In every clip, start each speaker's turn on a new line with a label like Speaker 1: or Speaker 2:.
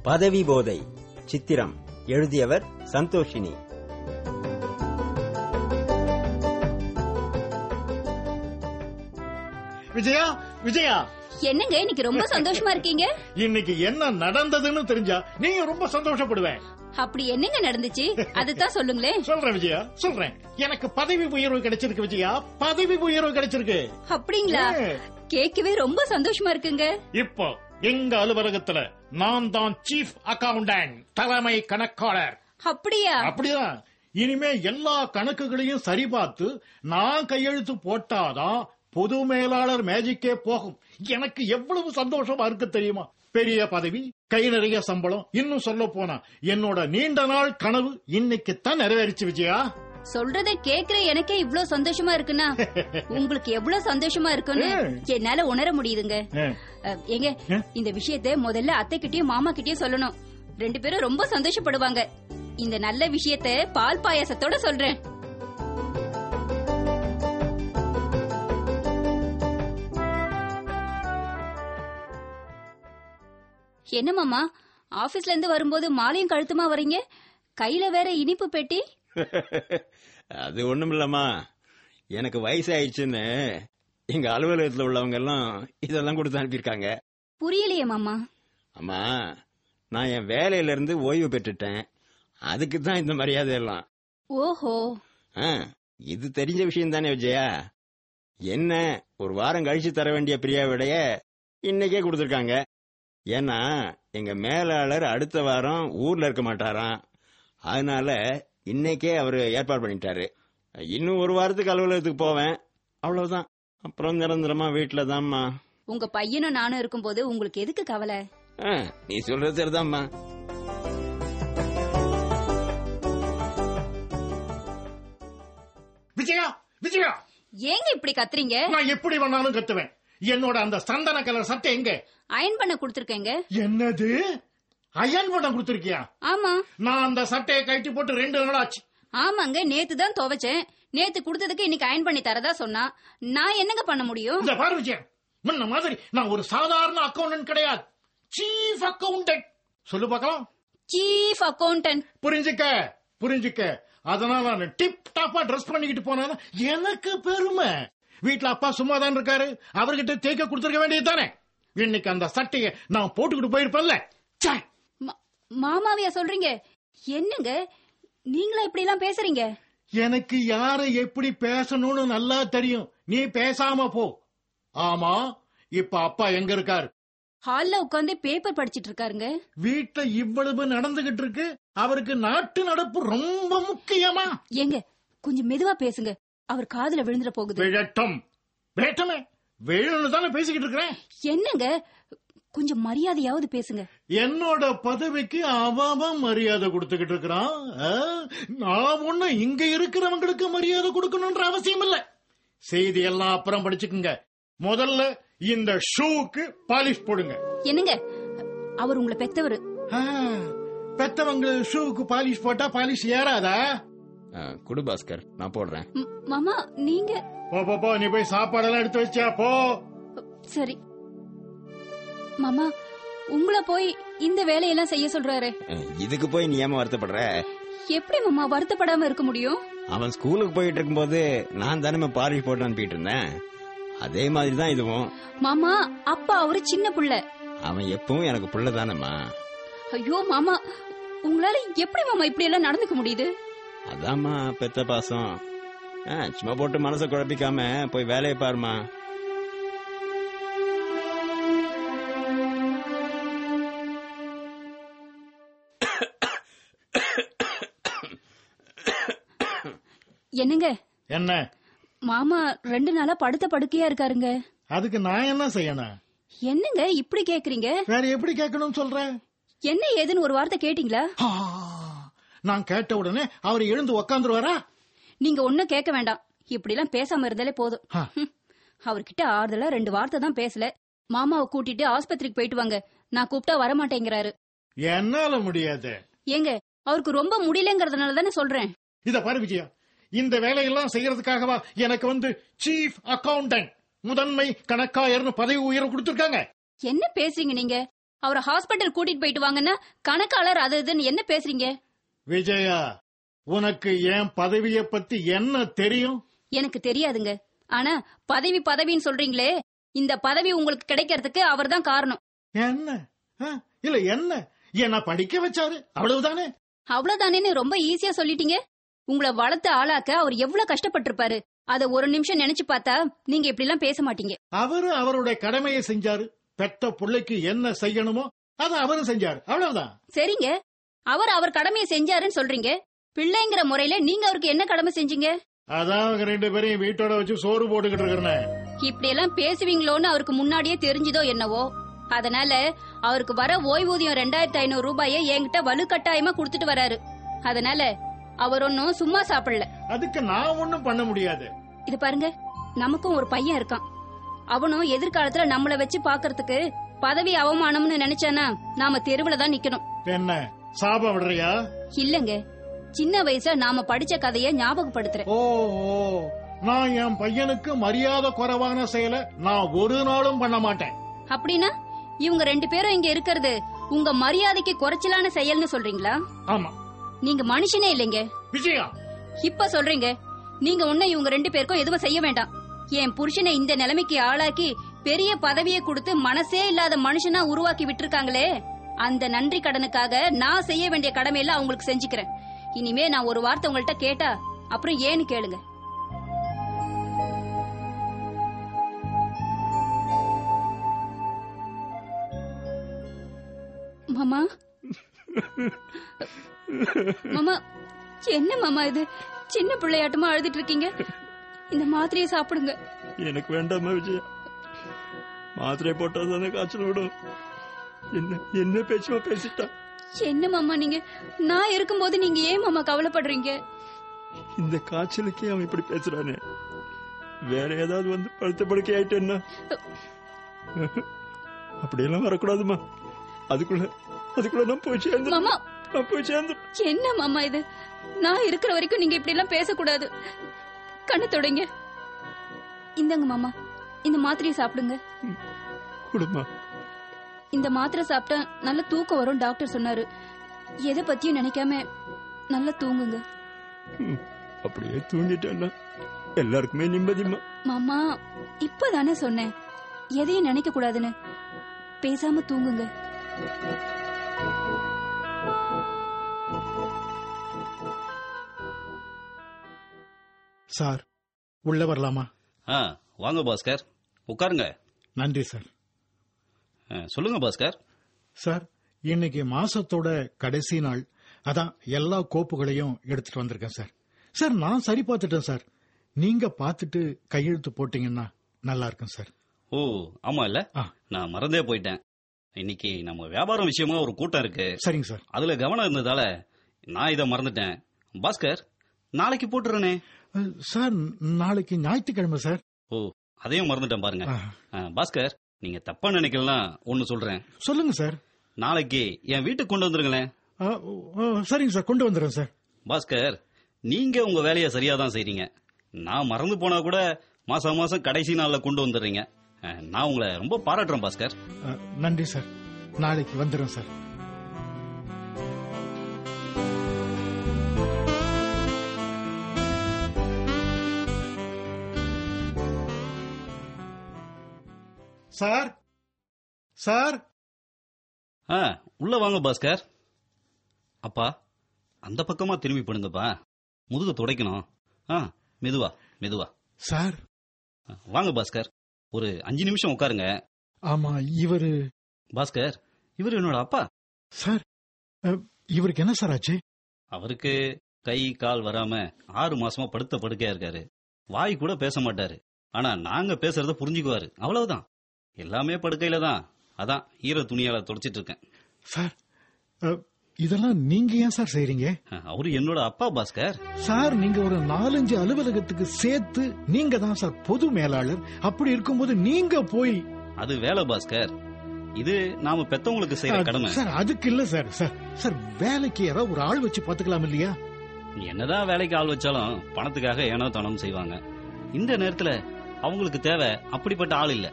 Speaker 1: பதவி போதை சித்திரம் எழுதியவர் சந்தோஷினி
Speaker 2: விஜயா விஜயா
Speaker 3: என்னங்க இன்னைக்கு ரொம்ப சந்தோஷமா இருக்கீங்க
Speaker 2: இன்னைக்கு என்ன நடந்ததுன்னு தெரிஞ்சா நீங்க ரொம்ப சந்தோஷப்படுவேன்
Speaker 3: அப்படி என்னங்க நடந்துச்சு அதுதான் சொல்லுங்களேன்
Speaker 2: சொல்றேன் விஜயா சொல்றேன் எனக்கு பதவி உயர்வு கிடைச்சிருக்கு விஜயா பதவி உயர்வு கிடைச்சிருக்கு
Speaker 3: அப்படிங்களா
Speaker 2: ஏ.
Speaker 3: கேட்கவே ரொம்ப சந்தோஷமா இருக்குங்க
Speaker 2: இப்போ எங்க அலுவலகத்துல நான் தான் சீஃப் அக்கவுண்டன்ட் தலைமை கணக்காளர்
Speaker 3: அப்படியா
Speaker 2: அப்படிதான் இனிமே எல்லா கணக்குகளையும் சரிபார்த்து நான் கையெழுத்து போட்டாதான் பொது மேலாளர் மேஜிக்கே போகும் எனக்கு எவ்வளவு சந்தோஷமா இருக்கு தெரியுமா பெரிய பதவி கை நிறைய சம்பளம் இன்னும் சொல்ல போனா என்னோட நீண்ட நாள் கனவு இன்னைக்குத்தான் நிறைவேறிச்சு விஜயா
Speaker 3: சொல்றத கேக்குற எனக்கே இவ்ளோ சந்தோஷமா இருக்குன்னா உங்களுக்கு எவ்வளவு சந்தோஷமா இருக்குன்னு என்னால உணர முடியுதுங்க
Speaker 2: அஹ்,
Speaker 3: அஹ், ஏங்க
Speaker 2: ஏ?
Speaker 3: இந்த விஷயத்த முதல்ல அத்தை கிட்டயும் மாமா கிட்டயும் சொல்லணும் ரெண்டு பேரும் ரொம்ப சந்தோஷப்படுவாங்க இந்த நல்ல விஷயத்த பால் பாயாசத்தோட சொல்றேன் என்ன மாமா ஆபீஸ்ல இருந்து வரும்போது மாலையும் கழுத்துமா வரீங்க கையில வேற இனிப்பு பெட்டி
Speaker 1: அது ஒண்ணுமில்லம்மா எனக்கு வயசாயிடுச்சுன்னு எங்க அலுவலகத்துல உள்ளவங்க எல்லாம் இதெல்லாம் கொடுத்து அனுப்பியிருக்காங்க
Speaker 3: புரியலையே மாமா
Speaker 1: அம்மா நான் என் வேலையில இருந்து ஓய்வு பெற்றுட்டேன் அதுக்கு தான் இந்த மரியாதை எல்லாம்
Speaker 3: ஓஹோ
Speaker 1: ஆ, இது தெரிஞ்ச விஷயம் தானே விஜயா என்ன ஒரு வாரம் கழிச்சு தர வேண்டிய பிரியாவிடைய இன்னைக்கே கொடுத்துருக்காங்க ஏன்னா எங்க மேலாளர் அடுத்த வாரம் ஊர்ல இருக்க மாட்டாராம் அதனால இன்னைக்கே அவர் ஏற்பாடு பண்ணிட்டாரு இன்னும் ஒரு வாரத்துக்கு அலுவலகத்துக்கு போவேன் அவ்வளவுதான் அப்புறம் நிரந்தரமா வீட்டுல தான்மா
Speaker 3: உங்க பையனும் நானும் இருக்கும்போது உங்களுக்கு எதுக்கு கவலை
Speaker 1: ஆ, நீ சொல்றது சரிதாம்மா
Speaker 2: விஜயா விஜயா
Speaker 3: ஏங்க இப்படி கத்துறீங்க
Speaker 2: நான் எப்படி வேணாலும் கத்துவேன் என்னோட அந்த சந்தன கலர் சட்டை எங்க
Speaker 3: அயன் பண்ண கொடுத்துருக்கேங்க
Speaker 2: என்னது அயன் படம் கொடுத்திருக்கியா
Speaker 3: ஆமா
Speaker 2: நான் அந்த சட்டையை கழட்டி போட்டு ரெண்டு நாள் ஆச்சு
Speaker 3: ஆமாங்க நேத்து தான் துவைச்சேன் நேத்து கொடுத்ததுக்கு இன்னைக்கு அயன் பண்ணி தரதா சொன்னா நான் என்னங்க பண்ண முடியும்
Speaker 2: இந்த பாரு விஜயன் முன்ன மாதிரி நான் ஒரு சாதாரண அக்கவுண்டன்ட் கிடையாது சீஃப் அக்கவுண்டன்ட் சொல்லு பார்க்கலாம்
Speaker 3: சீஃப் அக்கவுண்டன்ட்
Speaker 2: புரிஞ்சுக்க புரிஞ்சுக்க அதனால நான் டிப் டாப்பா ட்ரெஸ் பண்ணிக்கிட்டு போனா எனக்கு பெருமை வீட்ல அப்பா சும்மா தான் இருக்காரு அவர்கிட்ட தேய்க்க கொடுத்துருக்க வேண்டியது தானே இன்னைக்கு அந்த சட்டையை நான் போட்டுக்கிட்டு போயிருப்பேன்ல ச்சே!
Speaker 3: மாமாவியா சொல்றீங்க என்னங்க நீங்களா இப்படி எல்லாம் பேசுறீங்க
Speaker 2: எனக்கு யாரை எப்படி பேசணும்னு நல்லா தெரியும் நீ பேசாம போ ஆமா இப்ப அப்பா எங்க இருக்காரு
Speaker 3: ஹால்ல உட்கார்ந்து பேப்பர் படிச்சிட்டு இருக்காருங்க
Speaker 2: வீட்டுல இவ்வளவு நடந்துகிட்டு இருக்கு அவருக்கு நாட்டு நடப்பு ரொம்ப முக்கியமா
Speaker 3: ஏங்க கொஞ்சம் மெதுவா பேசுங்க அவர் காதுல விழுந்துட போகுது
Speaker 2: விழட்டும் விழட்டமே விழணும் தானே பேசிக்கிட்டு இருக்கிறேன்
Speaker 3: என்னங்க கொஞ்சம் மரியாதையாவது பேசுங்க
Speaker 2: என்னோட பதவிக்கு அவன் மரியாதை கொடுத்துக்கிட்டு இருக்கிறான் ஆ? நான் ஒண்ணு இங்க இருக்கிறவங்களுக்கு மரியாதை கொடுக்கணும்ன்ற அவசியம் இல்ல செய்தி எல்லாம் அப்புறம் படிச்சுக்குங்க முதல்ல இந்த ஷூக்கு பாலிஷ் போடுங்க
Speaker 3: என்னங்க அவர் உங்களை பெத்தவரு
Speaker 2: ஆ, பெத்தவங்க ஷூக்கு பாலிஷ் போட்டா பாலிஷ் ஏறாதா
Speaker 1: ஆ, குடு பாஸ்கர் நான் போடுறேன்
Speaker 3: ம், மாமா நீங்க
Speaker 2: போ போ, போ நீ போய் சாப்பாடெல்லாம் எடுத்து வச்சியா போ
Speaker 3: சரி மாமா உங்களை போய் இந்த வேலையெல்லாம் செய்ய சொல்றாரு
Speaker 1: ஆ, இதுக்கு போய் நீ ஏமா வருத்தப்படுற
Speaker 3: எப்படி மாமா வருத்தப்படாம இருக்க முடியும்
Speaker 1: அவன் ஸ்கூலுக்கு போயிட்டு இருக்கும்போது நான் தானே பாலிஷ் போட்டு அனுப்பிட்டு இருந்தேன் அதே மாதிரி தான் இதுவும்
Speaker 3: மாமா அப்பா அவரு சின்ன புள்ள
Speaker 1: அவன் எப்பவும் எனக்கு புள்ள தானேம்மா
Speaker 3: ஐயோ மாமா உங்களால எப்படி மாமா இப்படி எல்லாம் நடந்துக்க முடியுது
Speaker 1: அதாம்மா பெத்த பாசம் ஆ, சும்மா போட்டு மனசை குழப்பிக்காம போய் வேலையை பாருமா
Speaker 3: என்னங்க
Speaker 2: என்ன
Speaker 3: மாமா ரெண்டு நாளா படுத்த படுக்கையா இருக்காருங்க
Speaker 2: அதுக்கு நான் என்ன செய்யணும்
Speaker 3: என்னங்க இப்படி கேக்குறீங்க
Speaker 2: வேற எப்படி கேட்கணும்னு சொல்றேன்
Speaker 3: என்ன ஏதுன்னு ஒரு வார்த்தை கேட்டீங்களா
Speaker 2: ஆ, நான் கேட்ட உடனே அவர் எழுந்து உக்காந்துருவாரா
Speaker 3: நீங்க ஒண்ணும் கேட்க வேண்டாம் இப்படி எல்லாம் பேசாம இருந்தாலே போதும்
Speaker 2: ஆ.
Speaker 3: ஹம். அவர்கிட்ட ஆறுதலா ரெண்டு வார்த்தை தான் பேசல மாமாவை கூட்டிட்டு ஆஸ்பத்திரிக்கு போயிட்டு வாங்க நான் கூப்பிட்டா வரமாட்டேங்கிறாரு
Speaker 2: என்னால முடியாது
Speaker 3: ஏங்க அவருக்கு ரொம்ப முடியலங்கறதுனால தானே சொல்றேன்
Speaker 2: இத பாரு விஜயா இந்த வேலையெல்லாம் செய்யறதுக்காகவா எனக்கு வந்து சீஃப் அக்கவுண்டன்ட் முதன்மை கணக்காயர்னு பதவி உயர்வு கொடுத்திருக்காங்க
Speaker 3: என்ன பேசுறீங்க நீங்க அவரை ஹாஸ்பிட்டல் கூட்டிட்டு போயிட்டு வாங்கன்னா கணக்காளர் அது இதுன்னு என்ன பேசுறீங்க
Speaker 2: விஜயா உனக்கு என் பதவிய பத்தி என்ன தெரியும்
Speaker 3: எனக்கு தெரியாதுங்க ஆனா பதவி பதவின்னு சொல்றீங்களே இந்த பதவி உங்களுக்கு கிடைக்கிறதுக்கு அவர்தான் காரணம்
Speaker 2: என்ன ஆ? இல்ல என்ன என்ன படிக்க வச்சாரு அவ்வளவுதானே
Speaker 3: அவ்வளவுதானேன்னு ரொம்ப ஈஸியா சொல்லிட்டீங்க உங்களை வளர்த்து ஆளாக்க அவர் எவ்வளவு கஷ்டப்பட்டிருப்பாரு அத ஒரு நிமிஷம் நினைச்சு பார்த்தா நீங்க இப்படி எல்லாம் பேச மாட்டீங்க
Speaker 2: அவரு அவருடைய கடமையை செஞ்சாரு பெத்த பிள்ளைக்கு என்ன செய்யணுமோ அதை அவரும் செஞ்சாரு அவ்வளவுதான்
Speaker 3: சரிங்க அவர் அவர் கடமையை செஞ்சாருன்னு சொல்றீங்க பிள்ளைங்கிற முறையில நீங்க அவருக்கு என்ன கடமை செஞ்சீங்க
Speaker 2: அதான் அவங்க ரெண்டு பேரையும் வீட்டோட வச்சு சோறு போட்டுக்கிட்டு இருக்கிறேன்
Speaker 3: இப்படி எல்லாம் பேசுவீங்களோன்னு அவருக்கு முன்னாடியே தெரிஞ்சதோ என்னவோ அதனால அவருக்கு வர ஓய்வூதியம் ரெண்டாயிரத்தி ஐநூறு ரூபாயை என்கிட்ட வலுக்கட்டாயமா கொடுத்துட்டு வராரு அதனால அவர் ஒன்னும் சும்மா சாப்பிடல
Speaker 2: அதுக்கு நான் ஒண்ணும் பண்ண முடியாது
Speaker 3: இது பாருங்க நமக்கும் ஒரு பையன் இருக்கான் அவனும் எதிர்காலத்துல நம்மள வச்சு பாக்குறதுக்கு பதவி அவமானம்னு நினைச்சானா நாம தெருவுல தான் நிக்கணும்
Speaker 2: என்ன சாபம் விடுறியா
Speaker 3: இல்லங்க சின்ன வயசுல நாம படிச்ச கதைய ஞாபகப்படுத்துறேன்
Speaker 2: ஓ ஓ. நான் என் பையனுக்கு மரியாதை குறைவான செயலை நான் ஒரு நாளும் பண்ண மாட்டேன்
Speaker 3: அப்படின்னா இவங்க ரெண்டு பேரும் இங்க இருக்கிறது உங்க மரியாதைக்கு குறைச்சலான செயல்னு சொல்றீங்களா
Speaker 2: ஆமா
Speaker 3: நீங்க மனுஷனே இல்லைங்க
Speaker 2: விஜயா
Speaker 3: இப்ப சொல்றீங்க நீங்க ஒன்னும் இவங்க ரெண்டு பேருக்கும் எதுவும் செய்ய வேண்டாம் என் புருஷனை இந்த நிலைமைக்கு ஆளாக்கி பெரிய பதவியை கொடுத்து மனசே இல்லாத மனுஷனா உருவாக்கி விட்டுருக்காங்களே அந்த நன்றி கடனுக்காக நான் செய்ய வேண்டிய கடமையில அவங்களுக்கு செஞ்சுக்கிறேன் இனிமே நான் ஒரு வார்த்தை உங்கள்ட்ட கேட்டா அப்புறம் ஏன்னு கேளுங்க மாமா மாமா என்ன மாமா இது சின்ன பிள்ளையாட்டமா அழுதுட்டு இருக்கீங்க இந்த மாத்திரையை சாப்பிடுங்க
Speaker 1: எனக்கு வேண்டாமா விஜயா மாத்திரை போட்டா தானே காய்ச்சல் விடும் என்ன என்ன பேச்சுமா பேசிட்டா
Speaker 3: என்ன மாமா நீங்க நான் இருக்கும்போது நீங்க ஏன் மாமா கவலைப்படுறீங்க
Speaker 1: இந்த காய்ச்சலுக்கே அவன் இப்படி பேசுறானே வேற ஏதாவது வந்து படுத்த படுக்கை ஆயிட்டேன்னா அப்படியெல்லாம் வரக்கூடாதுமா அதுக்குள்ள அதுக்குள்ள நான் போய் சேர்ந்து
Speaker 3: மாமா
Speaker 1: நான் போய் சேர்ந்து
Speaker 3: என்ன மாமா இது நான் இருக்கிற வரைக்கும் நீங்க இப்படி எல்லாம் பேசக்கூடாது கண்ணு தொடங்க இந்தாங்க மாமா இந்த மாத்திரையை சாப்பிடுங்க
Speaker 1: கொடுமா
Speaker 3: இந்த மாத்திரை சாப்பிட்டா நல்ல தூக்கம் வரும் டாக்டர் சொன்னாரு எதை பத்தியும் நினைக்காம நல்லா தூங்குங்க
Speaker 1: ம், அப்படியே தூங்கிட்டேன்னா எல்லாருக்குமே நிம்மதிமா
Speaker 3: மாமா இப்பதானே சொன்னேன் எதையும் நினைக்க கூடாதுன்னு பேசாம தூங்குங்க
Speaker 2: சார் உள்ள வரலாமா
Speaker 4: ஆ வாங்க பாஸ்கர் உட்காருங்க
Speaker 2: நன்றி சார்
Speaker 4: ஆ, சொல்லுங்க பாஸ்கர்
Speaker 2: சார் இன்னைக்கு மாசத்தோட கடைசி நாள் அதான் எல்லா கோப்புகளையும் எடுத்துட்டு வந்திருக்கேன் சார் சார் நான் சரி பார்த்துட்டேன் சார் நீங்க பார்த்துட்டு கையெழுத்து போட்டீங்கன்னா நல்லா இருக்கும் சார்
Speaker 4: ஓ ஆமா இல்ல
Speaker 2: ஆ.
Speaker 4: நான் மறந்தே போயிட்டேன் இன்னைக்கு நம்ம வியாபாரம் விஷயமா ஒரு கூட்டம் இருக்கு
Speaker 2: சரிங்க சார்
Speaker 4: அதுல கவனம் இருந்ததால நான் இதை மறந்துட்டேன் பாஸ்கர் நாளைக்கு போட்டுறனே
Speaker 2: அஹ், சார் நாளைக்கு ஞாயிற்றுக்கிழமை சார்
Speaker 4: ஓ அதையும் மறந்துட்டேன் பாருங்க
Speaker 2: ஆ,
Speaker 4: ஆ, பாஸ்கர் நீங்க தப்பா நினைக்கலாம் ஒன்னு சொல்றேன்
Speaker 2: சொல்லுங்க சார்
Speaker 4: நாளைக்கு என் வீட்டுக்கு கொண்டு வந்துருங்களேன்
Speaker 2: அஹ், அஹ், சரிங்க சார் கொண்டு வந்துடுறேன் சார்
Speaker 4: பாஸ்கர் நீங்க உங்க வேலையை சரியா தான் செய்றீங்க நான் மறந்து போனா கூட மாசம் மாசம் கடைசி நாள்ல கொண்டு வந்துடுறீங்க ஆ, நான் உங்களை ரொம்ப பாராட்டுறேன் பாஸ்கர்
Speaker 2: அஹ், நன்றி சார் நாளைக்கு வந்துடுறேன் சார் சார் சார்
Speaker 4: ஆ உள்ள வாங்க பாஸ்கர் அப்பா அந்த பக்கமா திரும்பி படுங்கப்பா முதுக துடைக்கணும் ஆ மெதுவா மெதுவா
Speaker 2: சார்
Speaker 4: ஆ, வாங்க பாஸ்கர் ஒரு அஞ்சு நிமிஷம் உட்காருங்க
Speaker 2: ஆமா இவரு
Speaker 4: பாஸ்கர் இவர் என்னோட அப்பா
Speaker 2: சார் அஹ், இவருக்கு என்ன சார் ஆச்சு
Speaker 4: அவருக்கு கை கால் வராம ஆறு மாசமா படுத்த படுக்கையா இருக்காரு வாய் கூட பேச மாட்டாரு ஆனா நாங்க பேசுறத புரிஞ்சுக்குவாரு அவ்வளவுதான் எல்லாமே படுக்கையில தான் அதான் ஈர துணியால துடைச்சிட்டு இருக்கேன்
Speaker 2: சார் அஹ், இதெல்லாம் நீங்க ஏன் சார் செய்றீங்க
Speaker 4: ஆ, அவரு என்னோட அப்பா பாஸ்கர்
Speaker 2: சார் நீங்க ஒரு நாலஞ்சு அலுவலகத்துக்கு சேர்த்து நீங்க தான் சார் பொது மேலாளர் அப்படி இருக்கும்போது நீங்க போய்
Speaker 4: அது வேலை பாஸ்கர் இது நாம பெத்தவங்களுக்கு செய்யற கடமை
Speaker 2: சார் அதுக்கு இல்ல சார் சார் சார் வேலைக்கு யாராவது ஒரு ஆள் வச்சு பாத்துக்கலாம் இல்லையா
Speaker 4: நீ என்னதான் வேலைக்கு ஆள் வச்சாலும் பணத்துக்காக ஏனோ தனம் செய்வாங்க இந்த நேரத்துல அவங்களுக்கு தேவை அப்படிப்பட்ட ஆள் இல்ல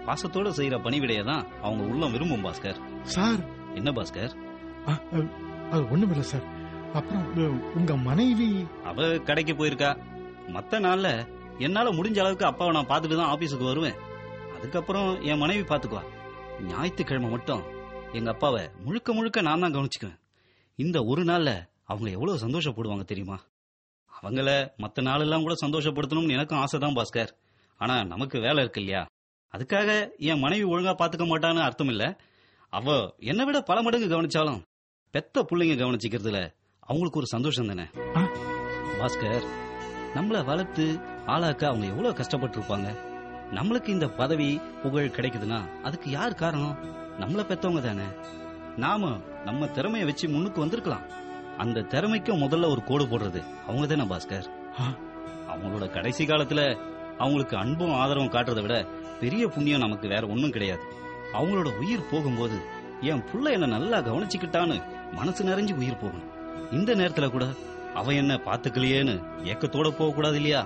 Speaker 4: பாசத்தோட செய்யற பணிவிடைய தான் அவங்க உள்ளம் விரும்பும் பாஸ்கர்
Speaker 2: சார்
Speaker 4: என்ன பாஸ்கர்
Speaker 2: அ, அ, அது ஒண்ணுமில்ல சார் அப்புறம் உ- உங்க மனைவி
Speaker 4: அவ கடைக்கு போயிருக்கா மத்த நாள்ல என்னால முடிஞ்ச அளவுக்கு அப்பாவை நான் பார்த்துட்டு தான் ஆபீஸுக்கு வருவேன் அதுக்கப்புறம் என் மனைவி பாத்துக்குவா ஞாயிற்றுக்கிழமை மட்டும் எங்க அப்பாவை முழுக்க முழுக்க நான் தான் கவனிச்சுக்குவேன் இந்த ஒரு நாள்ல அவங்க எவ்வளவு சந்தோஷப்படுவாங்க தெரியுமா அவங்கள மத்த நாளெல்லாம் கூட சந்தோஷப்படுத்தணும்னு எனக்கும் ஆசை தான் பாஸ்கர் ஆனா நமக்கு வேலை இருக்கு இல்லையா அதுக்காக என் மனைவி ஒழுங்கா பாத்துக்க மாட்டான்னு அர்த்தம் இல்ல அவ என்னை விட பல மடங்கு கவனிச்சாலும் பெத்த பிள்ளைங்க கவனிச்சுக்கிறதுல அவங்களுக்கு ஒரு சந்தோஷம் தானே
Speaker 2: ஆ.
Speaker 4: பாஸ்கர் நம்மள வளர்த்து ஆளாக்க அவங்க எவ்வளவு கஷ்டப்பட்டு இருப்பாங்க நம்மளுக்கு இந்த பதவி புகழ் கிடைக்குதுன்னா அதுக்கு யார் காரணம் நம்மள பெத்தவங்க தானே நாம நம்ம திறமைய வச்சு முன்னுக்கு வந்திருக்கலாம் அந்த திறமைக்கும் முதல்ல ஒரு கோடு போடுறது அவங்க தானே பாஸ்கர்
Speaker 2: ஆ.
Speaker 4: அவங்களோட கடைசி காலத்துல அவங்களுக்கு அன்பும் ஆதரவும் காட்டுறதை விட பெரிய புண்ணியம் நமக்கு வேற ஒண்ணும் கிடையாது அவங்களோட உயிர் போகும்போது என் புள்ள என்ன நல்லா கவனிச்சுக்கிட்டான்னு மனசு நிறைஞ்சு உயிர் போகணும் இந்த நேரத்துல கூட அவ என்ன பாத்துக்கலையேன்னு ஏக்கத்தோட போக கூடாது இல்லையா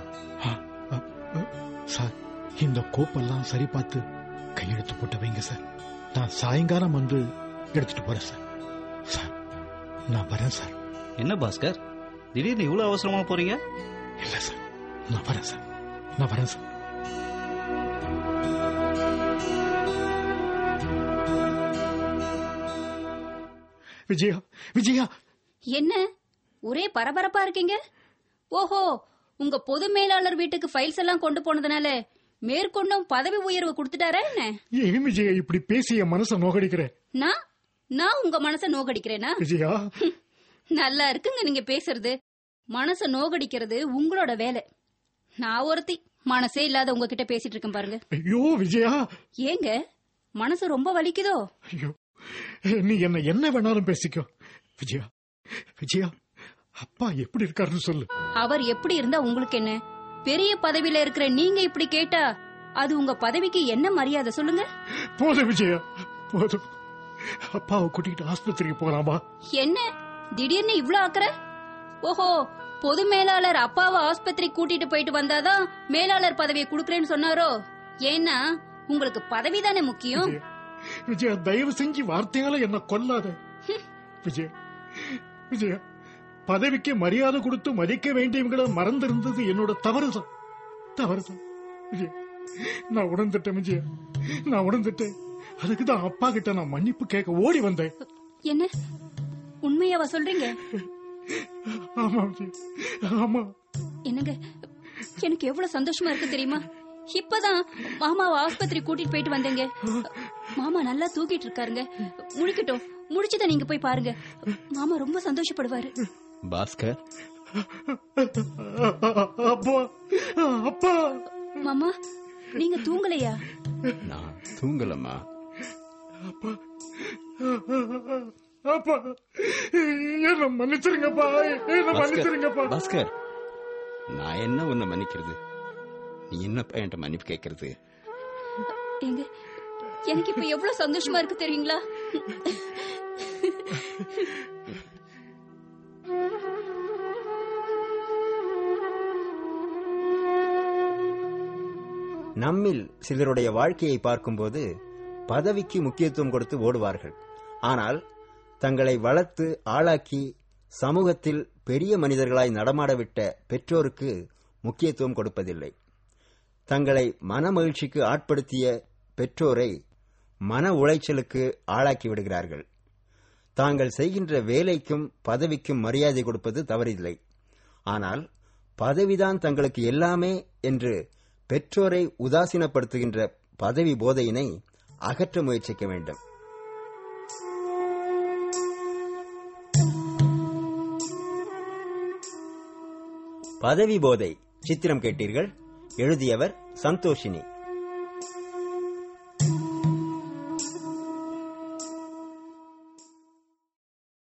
Speaker 2: சார் இந்த கோப்பெல்லாம் சரி பார்த்து கையெழுத்து போட்டு வைங்க சார் நான் சாயங்காலம் வந்து எடுத்துட்டு போறேன் சார் சார் நான் வரேன் சார்
Speaker 4: என்ன பாஸ்கர் திடீர்னு இவ்வளவு அவசரமா போறீங்க
Speaker 2: இல்ல சார் நான் வரேன் சார் நான் வரேன் சார் விஜயா விஜயா
Speaker 3: என்ன ஒரே பரபரப்பா இருக்கீங்க ஓஹோ உங்க பொது மேலாளர் வீட்டுக்கு ஃபைல்ஸ் எல்லாம் கொண்டு போனதுனால மேற்கொண்டும் பதவி உயர்வு கொடுத்துட்டாரா என்ன
Speaker 2: ஏன் விஜயா இப்படி பேசி என் மனசை நோகடிக்கிற
Speaker 3: நான் நான் உங்க மனச நோகடிக்கிறேனா
Speaker 2: விஜயா
Speaker 3: நல்லா இருக்குங்க நீங்க பேசுறது மனச நோகடிக்கிறது உங்களோட வேலை நான் ஒருத்தி மனசே இல்லாத உங்ககிட்ட பேசிட்டு இருக்கேன் பாருங்க
Speaker 2: ஐயோ விஜயா
Speaker 3: ஏங்க மனசு ரொம்ப வலிக்குதோ
Speaker 2: ஐயோ நீ என்ன என்ன வேணாலும் பேசிக்கோ விஜயா விஜயா அப்பா எப்படி இருக்காருன்னு சொல்லு
Speaker 3: அவர் எப்படி இருந்தா உங்களுக்கு என்ன பெரிய பதவியில இருக்கிற நீங்க இப்படி கேட்டா அது உங்க பதவிக்கு என்ன மரியாதை சொல்லுங்க
Speaker 2: போதும் விஜயா போதும் அப்பாவை கூட்டிகிட்டு ஆஸ்பத்திரிக்கு போலாமா
Speaker 3: என்ன திடீர்னு இவ்ளோ அக்கறை ஓஹோ பொது மேலாளர் அப்பாவை ஆஸ்பத்திரி கூட்டிட்டு போயிட்டு வந்தாதான் மேலாளர் பதவியை குடுக்கறேன்னு சொன்னாரோ ஏன்னா உங்களுக்கு பதவி தானே முக்கியம்
Speaker 2: விஜயா, விஜயா தயவு செஞ்சு வார்த்தையால என்ன கொல்லாத விஜயா விஜயா பதவிக்கு மரியாதை கொடுத்து மதிக்க வேண்டியவங்களை மறந்திருந்தது என்னோட தவறுதான் தவறுதான் விஜயா நான் உணர்ந்துட்டேன் விஜயா நான் உணர்ந்துட்டேன் அதுக்கு தான் அப்பா கிட்ட நான் மன்னிப்பு கேட்க ஓடி வந்தேன்
Speaker 3: என்ன உண்மையாவா சொல்றீங்க
Speaker 2: ஆமா விஜயா ஆமா
Speaker 3: என்னங்க எனக்கு எவ்வளவு சந்தோஷமா இருக்கு தெரியுமா இப்பதான் மாமாவை ஆஸ்பத்திரி கூட்டிட்டு போயிட்டு வந்தேங்க மாமா நல்லா தூக்கிட்டு இருக்காருங்க முடிக்கட்டும் முடிச்சத நீங்க போய் பாருங்க மாமா ரொம்ப சந்தோஷப்படுவாரு
Speaker 1: பாஸ்கர்
Speaker 2: அப்பா அப்பா
Speaker 3: மாமா நீங்க தூங்கலையா
Speaker 1: நான் தூங்கலம்மா
Speaker 2: அப்பா என்ன மன்னிச்சிருங்கப்பா என்ன மன்னிச்சிருங்கப்பா
Speaker 1: பாஸ்கர் நான் என்ன உன்னை மன்னிக்கிறது நீ என்னப்பா என்கிட்ட மன்னிப்பு கேட்கறது
Speaker 3: ஏங்க எனக்கு இப்ப எவ்வளவு சந்தோஷமா இருக்கு தெரியுங்களா
Speaker 1: நம்மில் சிலருடைய வாழ்க்கையை பார்க்கும்போது பதவிக்கு முக்கியத்துவம் கொடுத்து ஓடுவார்கள் ஆனால் தங்களை வளர்த்து ஆளாக்கி சமூகத்தில் பெரிய மனிதர்களாய் நடமாடவிட்ட பெற்றோருக்கு முக்கியத்துவம் கொடுப்பதில்லை தங்களை மன மகிழ்ச்சிக்கு ஆட்படுத்திய பெற்றோரை மன உளைச்சலுக்கு ஆளாக்கி விடுகிறார்கள் தாங்கள் செய்கின்ற வேலைக்கும் பதவிக்கும் மரியாதை கொடுப்பது தவறில்லை ஆனால் பதவிதான் தங்களுக்கு எல்லாமே என்று பெற்றோரை உதாசீனப்படுத்துகின்ற பதவி போதையினை அகற்ற முயற்சிக்க வேண்டும் பதவி போதை சித்திரம் கேட்டீர்கள் எழுதியவர் சந்தோஷினி